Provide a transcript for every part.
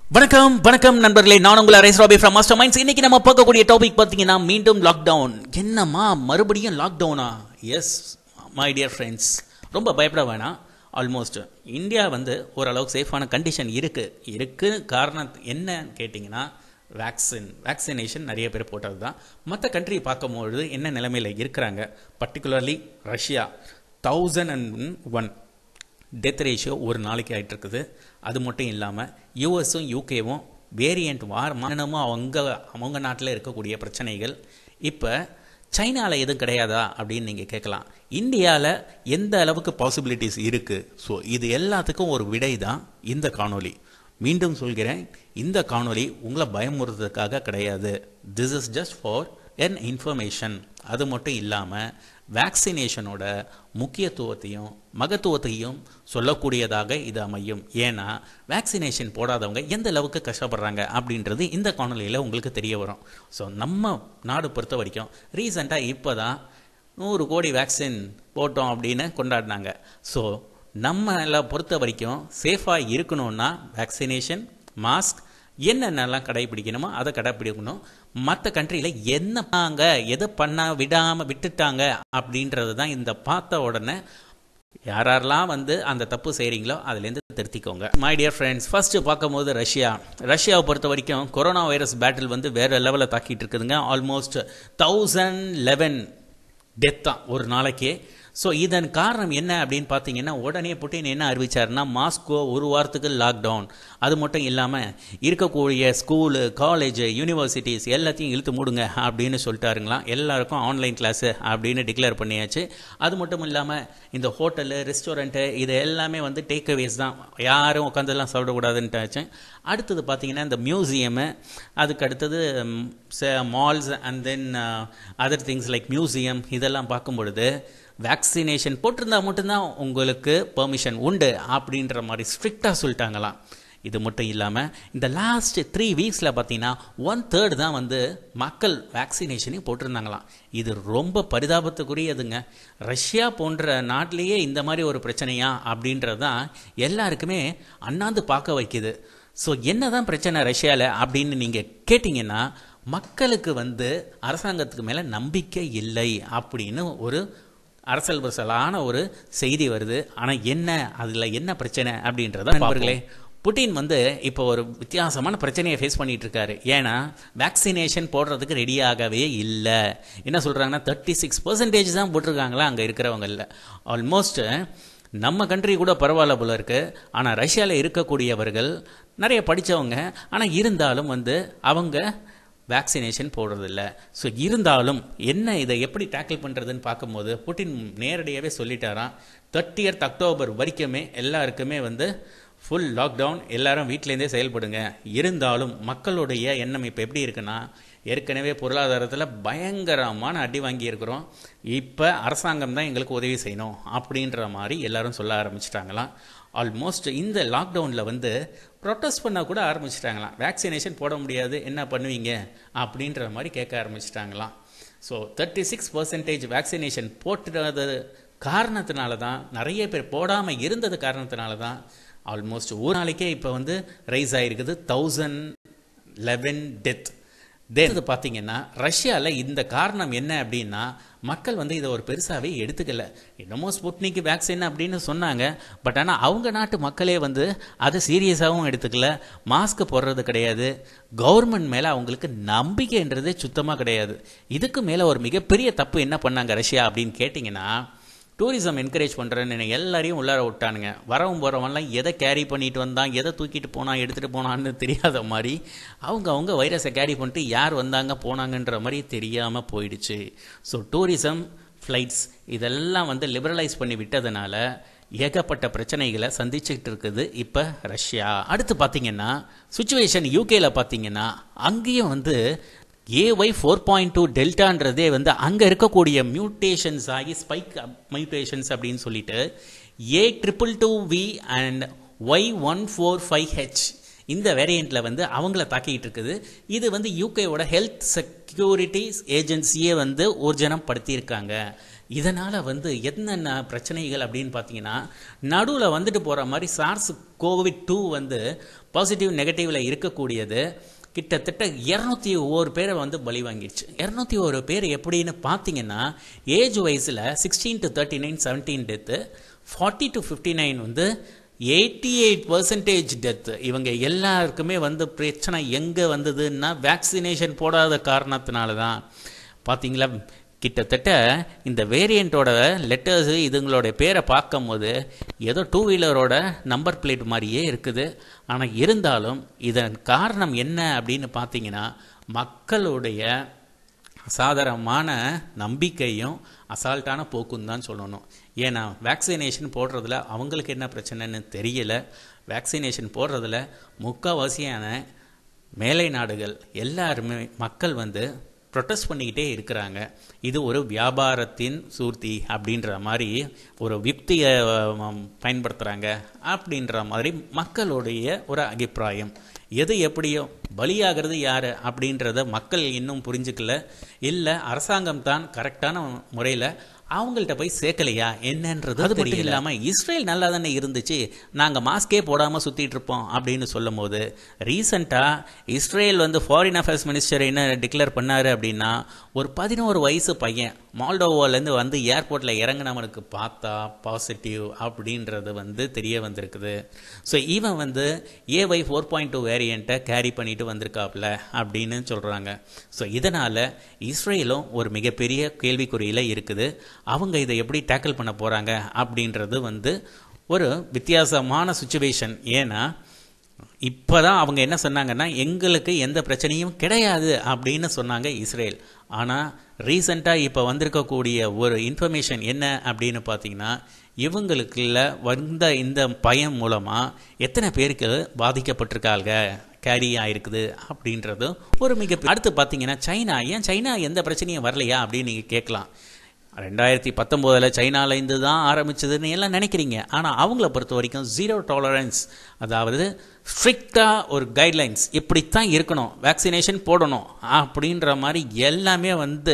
வணக்கம் வணக்கம் நண்பர்களே நான் உங்கள் அரேஸ் ராபி ஃப்ரம் மாஸ்டர் மைண்ட்ஸ் இன்னைக்கு நம்ம பார்க்கக்கூடிய டாபிக் பார்த்தீங்கன்னா மீண்டும் லாக்டவுன் என்னம்மா மறுபடியும் லாக்டவுனா எஸ் மை டியர் ஃப்ரெண்ட்ஸ் ரொம்ப பயப்பட வேணாம் ஆல்மோஸ்ட் இந்தியா வந்து ஓரளவுக்கு சேஃபான கண்டிஷன் இருக்கு இருக்கு காரணம் என்னன்னு கேட்டிங்கன்னா வேக்சின் வேக்சினேஷன் நிறைய பேர் போட்டது தான் மற்ற கண்ட்ரி பார்க்கும்பொழுது என்ன நிலைமையில் இருக்கிறாங்க particularly Russia thousand and one death ratio ஒரு நாளைக்கு ஆயிட்டு இருக்குது அது மட்டும் இல்லாமல் யூஎஸும் யூகேவும் வேரியண்ட் வார் மாநிலமும் அவங்க அவங்க நாட்டில் இருக்கக்கூடிய பிரச்சனைகள் இப்போ சைனாவில் எதுவும் கிடையாதா அப்படின்னு நீங்கள் கேட்கலாம் இந்தியாவில் எந்த அளவுக்கு பாசிபிலிட்டிஸ் இருக்குது ஸோ இது எல்லாத்துக்கும் ஒரு விடை தான் இந்த காணொளி மீண்டும் சொல்கிறேன் இந்த காணொளி உங்களை பயமுறுத்துறதுக்காக கிடையாது this is just for an information அது மட்டும் இல்லாமல் வேக்சினேஷனோட முக்கியத்துவத்தையும் மகத்துவத்தையும் சொல்லக்கூடியதாக இது அமையும் ஏன்னா வேக்சினேஷன் போடாதவங்க எந்த அளவுக்கு கஷ்டப்படுறாங்க அப்படின்றது இந்த காணொலியில் உங்களுக்கு தெரிய வரும் ஸோ நம்ம நாடு பொறுத்த வரைக்கும் ரீசெண்டாக இப்போ தான் நூறு கோடி வேக்சின் போட்டோம் அப்படின்னு கொண்டாடினாங்க ஸோ நம்மளை பொறுத்த வரைக்கும் சேஃபாக இருக்கணும்னா வேக்சினேஷன் மாஸ்க் என்னென்னலாம் கடைபிடிக்கணுமோ அதை கடைபிடிக்கணும் மற்ற கண்ட்ரியில் என்ன பண்ணாங்க எதை பண்ண விடாமல் விட்டுட்டாங்க அப்படின்றது தான் இந்த பார்த்த உடனே யாரெல்லாம் வந்து அந்த தப்பு செய்கிறீங்களோ அதுலேருந்து திருத்திக்கோங்க மை டியர் ஃப்ரெண்ட்ஸ் ஃபர்ஸ்ட் பார்க்கும்போது ரஷ்யா ரஷ்யாவை பொறுத்த வரைக்கும் கொரோனா வைரஸ் பேட்டில் வந்து வேறு லெவலில் தாக்கிட்டு இருக்குதுங்க ஆல்மோஸ்ட் தௌசண்ட் லெவன் டெத் தான் ஒரு நாளைக்கே ஸோ இதன் காரணம் என்ன அப்படின்னு பார்த்தீங்கன்னா உடனே புட்டின் என்ன அறிவிச்சாருன்னா மாஸ்கோ ஒரு வாரத்துக்கு லாக்டவுன் அது மட்டும் இல்லாமல் இருக்கக்கூடிய ஸ்கூலு காலேஜ் யூனிவர்சிட்டிஸ் எல்லாத்தையும் இழுத்து மூடுங்க அப்படின்னு சொல்லிட்டாருங்களாம் எல்லாருக்கும் ஆன்லைன் கிளாஸு அப்படின்னு டிக்ளேர் பண்ணியாச்சு அது மட்டும் இல்லாமல் இந்த ஹோட்டலு ரெஸ்டாரண்ட்டு இது எல்லாமே வந்து டேக் அவேஸ் தான் யாரும் உட்காந்துலாம் சாப்பிடக்கூடாதுன்ட்டாச்சு அடுத்தது பார்த்தீங்கன்னா இந்த மியூசியமு அதுக்கு அடுத்தது malls and then other things like museum இதெல்லாம் பார்க்கும் பொழுது வேக்சினேஷன் போட்டிருந்தா மட்டும்தான் உங்களுக்கு பெர்மிஷன் உண்டு அப்படின்ற மாதிரி ஸ்ட்ரிக்டாக சொல்லிட்டாங்களாம் இது மட்டும் இல்லாமல் இந்த லாஸ்ட் த்ரீ வீக்ஸில் பார்த்தீங்கன்னா ஒன் தேர்ட் தான் வந்து மக்கள் வேக்சினேஷனையும் போட்டிருந்தாங்களாம் இது ரொம்ப பரிதாபத்துக்குரியதுங்க ரஷ்யா போன்ற நாட்டிலேயே இந்த மாதிரி ஒரு பிரச்சனையா அப்படின்றது தான் எல்லாருக்குமே அண்ணாந்து பார்க்க வைக்குது ஸோ என்னதான் பிரச்சனை ரஷ்யாவில் அப்படின்னு நீங்கள் கேட்டிங்கன்னா மக்களுக்கு வந்து அரசாங்கத்துக்கு மேலே நம்பிக்கை இல்லை அப்படின்னு ஒரு அரசல் பரசலான ஒரு செய்தி வருது ஆனால் என்ன அதில் என்ன பிரச்சனை அப்படின்றத நண்பர்களே புட்டின் வந்து இப்போ ஒரு வித்தியாசமான பிரச்சனையை ஃபேஸ் பண்ணிட்டு இருக்காரு ஏன்னா வேக்சினேஷன் போடுறதுக்கு ரெடியாகவே இல்லை என்ன சொல்கிறாங்கன்னா தேர்ட்டி சிக்ஸ் பர்சன்டேஜ் தான் போட்டிருக்காங்களா அங்கே இருக்கிறவங்களில் ஆல்மோஸ்ட் நம்ம கண்ட்ரி கூட பரவாயில்ல போல இருக்கு ஆனால் ரஷ்யாவில் இருக்கக்கூடியவர்கள் நிறைய படித்தவங்க ஆனால் இருந்தாலும் வந்து அவங்க வேக்சினேஷன் போடுறதில்ல ஸோ இருந்தாலும் என்ன இதை எப்படி டேக்கிள் பண்ணுறதுன்னு பார்க்கும்போது புட்டின் நேரடியாகவே சொல்லிட்டாராம் தேர்ட்டியர்த் அக்டோபர் வரைக்குமே எல்லாருக்குமே வந்து ஃபுல் லாக்டவுன் எல்லாரும் வீட்டிலேருந்தே செயல்படுங்க இருந்தாலும் மக்களுடைய எண்ணம் இப்போ எப்படி இருக்குன்னா ஏற்கனவே பொருளாதாரத்தில் பயங்கரமான அடி வாங்கியிருக்கிறோம் இப்போ அரசாங்கம் தான் எங்களுக்கு உதவி செய்யணும் அப்படின்ற மாதிரி எல்லாரும் சொல்ல ஆரம்பிச்சிட்டாங்களாம் ஆல்மோஸ்ட் இந்த லாக்டவுனில் வந்து ப்ரொட்டஸ்ட் பண்ண கூட ஆரம்பிச்சிட்டாங்களாம் வேக்சினேஷன் போட முடியாது என்ன பண்ணுவீங்க அப்படின்ற மாதிரி கேட்க ஆரம்பிச்சிட்டாங்களாம் so thirty six percentage vaccination போட்டுறது காரணத்தினால தான் நிறைய பேர் போடாமல் இருந்தது காரணத்தினால தான் ஆல்மோஸ்ட் ஒரு நாளைக்கே இப்போ வந்து ரைஸ் ஆகிருக்குது தௌசண்ட் லெவன் டெத் தென் இது பார்த்தீங்கன்னா ரஷ்யாவில் இந்த காரணம் என்ன அப்படின்னா மக்கள் வந்து இதை ஒரு பெருசாகவே எடுத்துக்கல என்னமோ ஸ்புட்னிக் வேக்சின் அப்படின்னு சொன்னாங்க பட் ஆனால் அவங்க நாட்டு மக்களே வந்து அதை சீரியஸாகவும் எடுத்துக்கல மாஸ்க் போடுறது கிடையாது கவர்மெண்ட் மேலே அவங்களுக்கு நம்பிக்கைன்றதே சுத்தமாக கிடையாது இதுக்கு மேலே ஒரு மிகப்பெரிய தப்பு என்ன பண்ணாங்க ரஷ்யா அப்படின்னு கேட்டிங்கன்னா டூரிசம் என்கரேஜ் பண்ணுறேன்னு எல்லாரையும் உள்ளார விட்டானுங்க வரவும் போகிறவன்லாம் எதை கேரி பண்ணிட்டு வந்தான் எதை தூக்கிட்டு போனான் எடுத்துகிட்டு போனான்னு தெரியாத மாதிரி அவங்க அவங்க வைரஸை கேரி பண்ணிட்டு யார் வந்தாங்க போனாங்கன்ற மாதிரி தெரியாமல் போயிடுச்சு ஸோ டூரிசம் ஃப்ளைட்ஸ் இதெல்லாம் வந்து லிபரலைஸ் பண்ணி விட்டதுனால ஏகப்பட்ட பிரச்சனைகளை சந்திச்சுக்கிட்டு இருக்குது இப்போ ரஷ்யா அடுத்து பார்த்தீங்கன்னா சுச்சுவேஷன் யூகேல பார்த்தீங்கன்னா அங்கேயும் வந்து ஏஒய் ஃபோர் பாயிண்ட் டூ டெல்டான்றதே வந்து அங்கே இருக்கக்கூடிய மியூட்டேஷன்ஸ் ஆகி ஸ்பைக் மியூட்டேஷன்ஸ் அப்படின்னு சொல்லிட்டு A triple two V and Y one four five H இந்த வேரியண்ட்டில் வந்து அவங்கள தாக்கிட்டு இருக்குது இது வந்து யூகேவோட ஹெல்த் செக்யூரிட்டிஸ் ஏஜென்சியே வந்து ஊர்ஜனம் படுத்தியிருக்காங்க இதனால் வந்து என்னென்ன பிரச்சனைகள் அப்படின்னு பார்த்தீங்கன்னா நடுவில் வந்துட்டு போகிற மாதிரி சார்ஸ் கோவிட் டூ வந்து பாசிட்டிவ் நெகட்டிவில் இருக்கக்கூடியது கிட்டத்தட்ட இரநூத்தி ஒரு பேரை வந்து பலி வாங்கிடுச்சு இரநூத்தி ஒரு பேர் எப்படின்னு பார்த்தீங்கன்னா ஏஜ் வைஸில் sixteen to thirty nine seventeen death forty to fifty nine வந்து எயிட்டி எயிட் பர்சன்டேஜ் டெத்து இவங்க எல்லாருக்குமே வந்து பிரச்சனை எங்கே வந்ததுன்னா வேக்சினேஷன் போடாத காரணத்தினால தான் பார்த்தீங்களா கிட்டத்தட்ட இந்த வேரியண்ட்டோட லெட்டர்ஸு இதுங்களோட பேரை பார்க்கும்போது ஏதோ டூ வீலரோட நம்பர் பிளேட் மாதிரியே இருக்குது ஆனால் இருந்தாலும் இதன் காரணம் என்ன அப்படின்னு பார்த்தீங்கன்னா மக்களுடைய அசாதாரணமான நம்பிக்கையும் அசால்ட்டான போக்கும் தான் சொல்லணும் ஏன்னா வேக்சினேஷன் போடுறதுல அவங்களுக்கு என்ன பிரச்சனைன்னு தெரியல வேக்சினேஷன் போடுறதுல முக்கால்வாசியான மேலை நாடுகள் எல்லாருமே மக்கள் வந்து ப்ரொட்டஸ்ட் பண்ணிக்கிட்டே இருக்கிறாங்க இது ஒரு வியாபாரத்தின் சூர்த்தி அப்படின்ற மாதிரி ஒரு யுக்தியை பயன்படுத்துகிறாங்க அப்படின்ற மாதிரி மக்களுடைய ஒரு அபிப்பிராயம் எது எப்படியோ பலியாகிறது யார் அப்படின்றத மக்கள் இன்னும் புரிஞ்சுக்கல இல்லை அரசாங்கம் தான் கரெக்டான முறையில் அவங்கள்ட்ட போய் சேர்க்கலையா என்னன்றது அது மட்டும் இல்லாமல் இஸ்ரேல் நல்லா தானே இருந்துச்சு நாங்கள் மாஸ்கே போடாமல் சுற்றிட்டு இருப்போம் அப்படின்னு சொல்லும் போது ரீசண்டாக இஸ்ரேல் வந்து ஃபாரின் அஃபேர்ஸ் மினிஸ்டர் என்ன டிக்ளேர் பண்ணார் அப்படின்னா ஒரு பதினோரு வயசு பையன் மால்டோவாலேருந்து வந்து ஏர்போர்ட்டில் இறங்கினவனுக்கு பார்த்தா பாசிட்டிவ் அப்படின்றது வந்து தெரிய வந்திருக்குது ஸோ இவன் வந்து ஏஒய் ஃபோர் பாயிண்ட் டூ வேரியண்ட்டை கேரி பண்ணிட்டு வந்திருக்காப்புல அப்படின்னு சொல்கிறாங்க ஸோ இதனால் இஸ்ரேலும் ஒரு மிகப்பெரிய கேள்விக்குறியில் இருக்குது அவங்க இதை எப்படி டேக்கிள் பண்ண போகிறாங்க அப்படின்றது வந்து ஒரு வித்தியாசமான சுச்சுவேஷன் ஏன்னா இப்போ தான் அவங்க என்ன சொன்னாங்கன்னா எங்களுக்கு எந்த பிரச்சனையும் கிடையாது அப்படின்னு சொன்னாங்க இஸ்ரேல் ஆனால் ரீசண்டாக இப்போ வந்திருக்கக்கூடிய ஒரு இன்ஃபர்மேஷன் என்ன அப்படின்னு பார்த்தீங்கன்னா இவங்களுக்குள்ள வந்த இந்த பயம் மூலமாக எத்தனை பேருக்கு பாதிக்கப்பட்டிருக்காங்க கேரி ஆயிருக்குது அப்படின்றது ஒரு மிக அடுத்து பார்த்தீங்கன்னா சைனா ஏன் சைனா எந்த பிரச்சனையும் வரலையா அப்படின்னு நீங்கள் கேட்கலாம் ரெண்டாயிரத்தி பத்தொம்போதில் சைனாலேருந்து தான் ஆரம்பிச்சதுன்னு எல்லாம் நினைக்கிறீங்க ஆனால் அவங்கள பொறுத்த வரைக்கும் ஜீரோ டாலரன்ஸ் அதாவது ஸ்ட்ரிக்டாக ஒரு கைட்லைன்ஸ் இப்படித்தான் இருக்கணும் வேக்சினேஷன் போடணும் அப்படின்ற மாதிரி எல்லாமே வந்து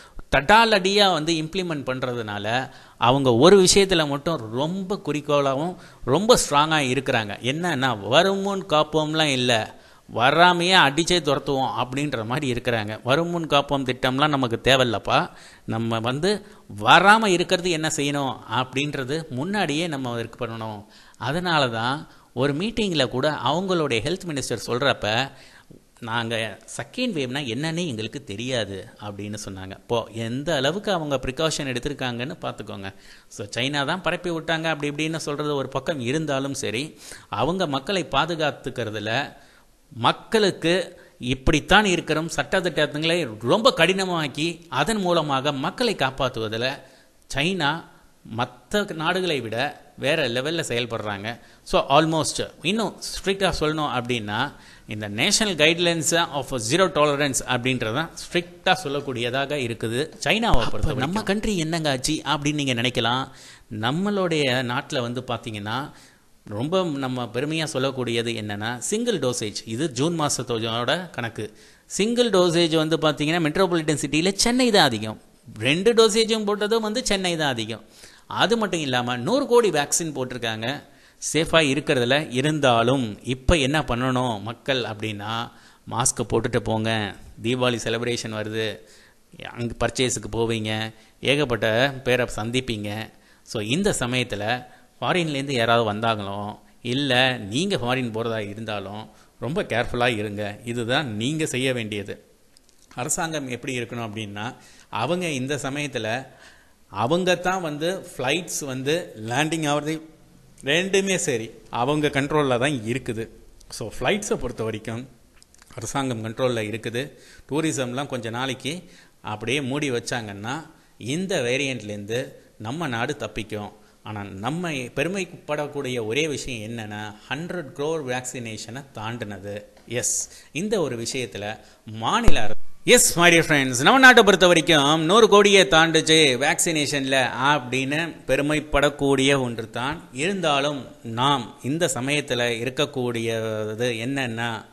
தடாலடியாக வந்து இம்ப்ளிமெண்ட் பண்ணுறதுனால அவங்க ஒரு விஷயத்தில் மட்டும் ரொம்ப குறிக்கோளாகவும் ரொம்ப ஸ்ட்ராங்காக இருக்கிறாங்க என்னன்னா வருமுன் காப்போம்லாம் இல்லை வராமையே அடிச்சே துரத்துவோம் அப்படின்ற மாதிரி இருக்கிறாங்க வருமுன் காப்போம் திட்டம்லாம் நமக்கு தேவையில்லப்பா நம்ம வந்து வராமல் இருக்கிறது என்ன செய்யணும் அப்படின்றது முன்னாடியே நம்ம இருக்கு பண்ணணும் அதனால தான் ஒரு மீட்டிங்கில் கூட அவங்களுடைய ஹெல்த் மினிஸ்டர் சொல்கிறப்ப நாங்கள் செகண்ட் வேவ்னா என்னன்னே எங்களுக்கு தெரியாது அப்படின்னு சொன்னாங்க இப்போது எந்த அளவுக்கு அவங்க ப்ரிகாஷன் எடுத்திருக்காங்கன்னு பார்த்துக்கோங்க ஸோ சைனா தான் பரப்பி விட்டாங்க அப்படி இப்படின்னு சொல்கிறது ஒரு பக்கம் இருந்தாலும் சரி அவங்க மக்களை பாதுகாத்துக்கிறதுல மக்களுக்கு இப்படித்தான் இருக்கிறோம் சட்டத்திட்டங்களை ரொம்ப கடினமாக்கி அதன் மூலமாக மக்களை காப்பாற்றுவதில் சைனா மற்ற நாடுகளை விட வேறு லெவலில் செயல்படுறாங்க ஸோ ஆல்மோஸ்ட் இன்னும் ஸ்ட்ரிக்டாக சொல்லணும் அப்படின்னா இந்த national guidelines of zero tolerance அப்படின்றதான் ஸ்ட்ரிக்டாக சொல்லக்கூடியதாக இருக்குது சைனாவை பொறுத்த நம்ம கண்ட்ரி என்னங்க ஆச்சு அப்படின்னு நீங்கள் நினைக்கலாம் நம்மளுடைய நாட்டில் வந்து பார்த்தீங்கன்னா ரொம்ப நம்ம பெருமையாக சொல்லக்கூடியது என்னென்னா சிங்கிள் டோசேஜ் இது ஜூன் மாதத்தோட கணக்கு சிங்கிள் டோசேஜ் வந்து பார்த்தீங்கன்னா மெட்ரோபாலிட்டன் சிட்டியில் சென்னை தான் அதிகம் ரெண்டு டோசேஜும் போட்டதும் வந்து சென்னை தான் அதிகம் அது மட்டும் இல்லாமல் நூறு கோடி வேக்சின் போட்டிருக்காங்க சேஃபாக இருக்கிறதுல இருந்தாலும் இப்போ என்ன பண்ணணும் மக்கள் அப்படின்னா மாஸ்க்கை போட்டுட்டு போங்க தீபாவளி செலிப்ரேஷன் வருது அங்கே பர்ச்சேஸுக்கு போவீங்க ஏகப்பட்ட பேரை சந்திப்பீங்க ஸோ இந்த சமயத்தில் ஃபாரின்லேருந்து யாராவது வந்தாங்களோ இல்லை நீங்கள் ஃபாரின் போகிறதா இருந்தாலும் ரொம்ப கேர்ஃபுல்லாக இருங்க இதுதான் நீங்கள் செய்ய வேண்டியது அரசாங்கம் எப்படி இருக்கணும் அப்படின்னா அவங்க இந்த சமயத்தில் அவங்க தான் வந்து ஃப்ளைட்ஸ் வந்து லேண்டிங் ஆகிறது ரெண்டுமே சரி அவங்க கண்ட்ரோலில் தான் இருக்குது ஸோ ஃப்ளைட்ஸை பொறுத்த வரைக்கும் அரசாங்கம் கண்ட்ரோலில் இருக்குது டூரிசம்லாம் கொஞ்ச நாளைக்கு அப்படியே மூடி வச்சாங்கன்னா இந்த வேரியண்ட்லேருந்து நம்ம நாடு தப்பிக்கும் ஆனால் நம்ம பெருமைப்படக்கூடிய ஒரே விஷயம் என்னென்னா ஹண்ட்ரட் க்ரோர் வேக்சினேஷனை தாண்டினது எஸ் இந்த ஒரு விஷயத்தில் மாநில அரசு எஸ் மை டியர் ஃப்ரெண்ட்ஸ் நம்ம நாட்டை பொறுத்த வரைக்கும் நூறு கோடியை தாண்டுச்சு வேக்சினேஷனில் அப்படின்னு பெருமைப்படக்கூடிய ஒன்று தான் இருந்தாலும் நாம் இந்த சமயத்தில் இருக்கக்கூடியது என்னென்னா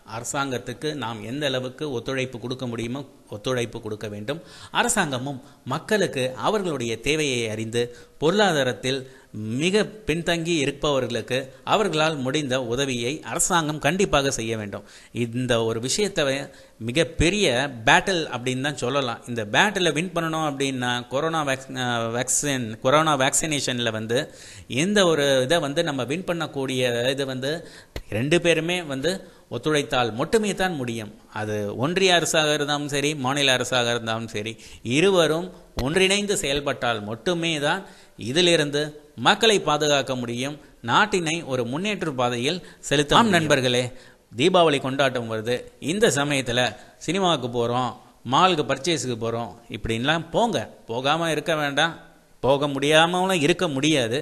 அரசாங்கத்துக்கு நாம் எந்த அளவுக்கு ஒத்துழைப்பு கொடுக்க முடியுமோ ஒத்துழைப்பு கொடுக்க வேண்டும் அரசாங்கமும் மக்களுக்கு அவர்களுடைய தேவையை அறிந்து பொருளாதாரத்தில் மிக பின்தங்கி இருப்பவர்களுக்கு அவர்களால் முடிந்த உதவியை அரசாங்கம் கண்டிப்பாக செய்ய வேண்டும் இந்த ஒரு விஷயத்தை மிகப்பெரிய பேட்டில் அப்படின்னு தான் சொல்லலாம் இந்த பேட்டில் வின் பண்ணணும் அப்படின்னா கொரோனா வேக்ஸ் வேக்சின் கொரோனா வேக்சினேஷனில் வந்து எந்த ஒரு இதை வந்து நம்ம வின் பண்ணக்கூடிய இது வந்து ரெண்டு பேருமே வந்து ஒத்துழைத்தால் மட்டுமே தான் முடியும் அது ஒன்றிய அரசாக இருந்தாலும் சரி மாநில அரசாக இருந்தாலும் சரி இருவரும் ஒன்றிணைந்து செயல்பட்டால் மட்டுமே தான் இதிலிருந்து மக்களை பாதுகாக்க முடியும் நாட்டினை ஒரு முன்னேற்ற பாதையில் செலுத்தாம் நண்பர்களே தீபாவளி கொண்டாட்டம் வருது இந்த சமயத்தில் சினிமாவுக்கு போகிறோம் மாலுக்கு பர்ச்சேஸுக்கு போகிறோம் இப்படின்லாம் போங்க போகாமல் இருக்க வேண்டாம் போக முடியாமலும் இருக்க முடியாது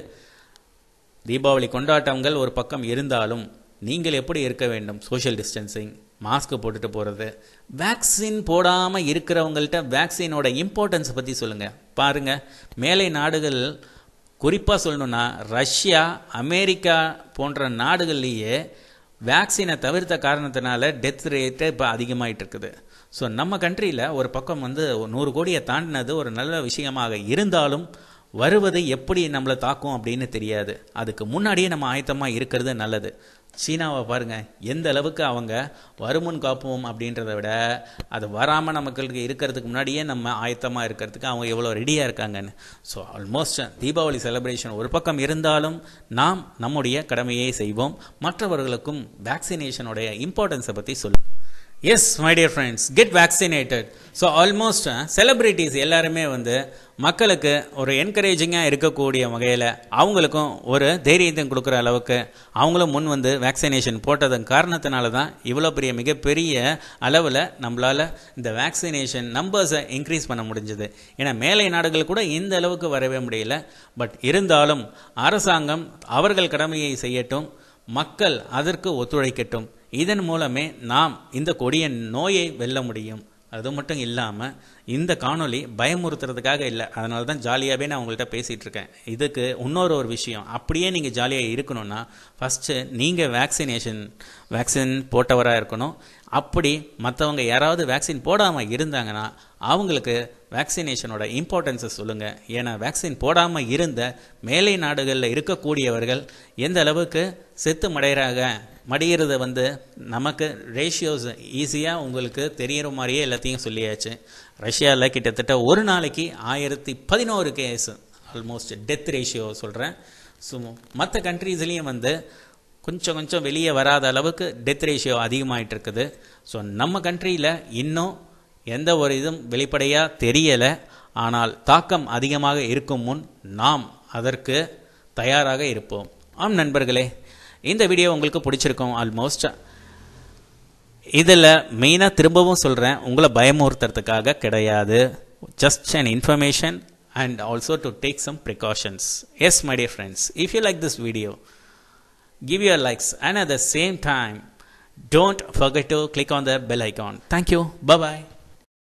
தீபாவளி கொண்டாட்டங்கள் ஒரு பக்கம் இருந்தாலும் நீங்கள் எப்படி இருக்க வேண்டும் சோஷியல் டிஸ்டன்சிங் மாஸ்க் போட்டுட்டு போகிறது வேக்சின் போடாமல் இருக்கிறவங்கள்ட்ட வேக்சினோட இம்பார்ட்டன்ஸை பற்றி சொல்லுங்கள் பாருங்கள் மேலை நாடுகள் குறிப்பாக சொல்லணுன்னா ரஷ்யா அமெரிக்கா போன்ற நாடுகள்லேயே வேக்சினை தவிர்த்த காரணத்தினால டெத் ரேட்டு இப்போ அதிகமாயிட்டு இருக்குது ஸோ நம்ம கண்ட்ரியில் ஒரு பக்கம் வந்து நூறு கோடியை தாண்டினது ஒரு நல்ல விஷயமாக இருந்தாலும் வருவது எப்படி நம்மளை தாக்கும் அப்படின்னு தெரியாது அதுக்கு முன்னாடியே நம்ம ஆயத்தமாக இருக்கிறது நல்லது சீனாவை பாருங்கள் எந்த அளவுக்கு அவங்க வருமுன் காப்போம் அப்படின்றத விட அது வராமல் நமக்கு இருக்கிறதுக்கு முன்னாடியே நம்ம ஆயத்தமாக இருக்கிறதுக்கு அவங்க எவ்வளோ ரெடியாக இருக்காங்கன்னு ஸோ ஆல்மோஸ்ட் தீபாவளி செலிப்ரேஷன் ஒரு பக்கம் இருந்தாலும் நாம் நம்முடைய கடமையை செய்வோம் மற்றவர்களுக்கும் வேக்சினேஷனுடைய இம்பார்ட்டன்ஸை பற்றி சொல்லுவோம் yes my dear friends get vaccinated so almost celebrities எல்லாருமே வந்து மக்களுக்கு ஒரு என்கரேஜிங்காக இருக்கக்கூடிய வகையில் அவங்களுக்கும் ஒரு தைரியத்தை கொடுக்குற அளவுக்கு அவங்களும் முன் வந்து வேக்சினேஷன் போட்டதன் காரணத்தினால தான் இவ்வளோ பெரிய மிகப்பெரிய அளவில் நம்மளால் இந்த வேக்சினேஷன் நம்பர்ஸை இன்க்ரீஸ் பண்ண முடிஞ்சது ஏன்னா மேலை நாடுகள் கூட இந்த அளவுக்கு வரவே முடியல பட் இருந்தாலும் அரசாங்கம் அவர்கள் கடமையை செய்யட்டும் மக்கள் அதற்கு ஒத்துழைக்கட்டும் இதன் மூலமே நாம் இந்த கொடிய நோயை வெல்ல முடியும் அது மட்டும் இல்லாமல் இந்த காணொளி பயமுறுத்துறதுக்காக இல்லை அதனால தான் ஜாலியாகவே நான் உங்கள்கிட்ட பேசிகிட்டு இருக்கேன் இதுக்கு இன்னொரு ஒரு விஷயம் அப்படியே நீங்கள் ஜாலியாக இருக்கணும்னா ஃபஸ்ட்டு நீங்கள் வேக்சினேஷன் வேக்சின் போட்டவராக இருக்கணும் அப்படி மற்றவங்க யாராவது வேக்சின் போடாமல் இருந்தாங்கன்னா அவங்களுக்கு வேக்சினேஷனோட இம்பார்ட்டன்ஸை சொல்லுங்கள் ஏன்னா வேக்சின் போடாமல் இருந்த மேலை நாடுகளில் இருக்கக்கூடியவர்கள் எந்த அளவுக்கு செத்து மடைகிறாங்க மடிகிறத வந்து நமக்கு ரேஷியோஸ் ஈஸியாக உங்களுக்கு தெரிகிற மாதிரியே எல்லாத்தையும் சொல்லியாச்சு ரஷ்யாவில் கிட்டத்தட்ட ஒரு நாளைக்கு ஆயிரத்தி பதினோரு கேஸ் ஆல்மோஸ்ட் டெத் ரேஷியோ சொல்கிறேன் ஸோ மற்ற கண்ட்ரீஸ்லேயும் வந்து கொஞ்சம் கொஞ்சம் வெளியே வராத அளவுக்கு டெத் ரேஷியோ அதிகமாகிட்டு இருக்குது ஸோ நம்ம கண்ட்ரியில் இன்னும் எந்த ஒரு இதுவும் வெளிப்படையாக தெரியலை ஆனால் தாக்கம் அதிகமாக இருக்கும் முன் நாம் அதற்கு தயாராக இருப்போம் ஆம் நண்பர்களே இந்த வீடியோ உங்களுக்கு பிடிச்சிருக்கும் ஆல்மோஸ்ட் இதில் மெயினாக திரும்பவும் சொல்கிறேன் உங்களை பயமுறுத்துறதுக்காக கிடையாது just an information and also to take some precautions. Yes, my dear friends, if you like this video, give your likes and at the same time, don't forget to click on the bell icon. Thank you. Bye bye.